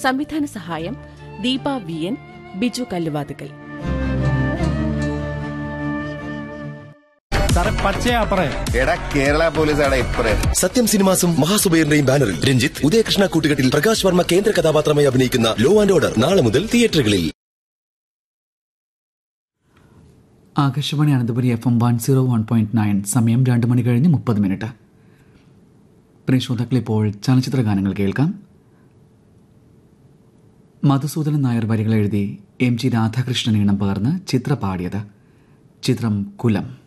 സംവിധാന സഹായം Deepa V N Biju Kalluvathukkal സാറേ പച്ചയാ പറയ എടാ കേരള പോലീസാണ് ഇപ്പറേ സത്യം സിനിമാസും മഹാസുബൈറിന്റെയും ബാനറിൽ രഞ്ജിത്ത് ഉദയകൃഷ്ണ കൂട്ടുകെട്ടിൽ പ്രകാശ് വർമ്മ കേന്ദ്ര കഥാപാത്രമായി അഭിനയിക്കുന്ന ലോ ആൻഡ് ഓർഡർ നാളെ മുതൽ തിയേറ്ററുകളിൽ Akashvani Ananthapuri F M one zero one point nine സമയം രണ്ട് മണി കഴിഞ്ഞ് മുപ്പത് മിനിറ്റ് പ്രിയ ശ്രോതാക്കൾ ഇപ്പോൾ ചലച്ചിത്ര ഗാനങ്ങൾ കേൾക്കാം മധുസൂദനൻ നായർ വരികൾ എഴുതി എം ജി രാധാകൃഷ്ണൻ ഈണം പകർന്ന് ചിത്ര പാടിയത് ചിത്രം കുലം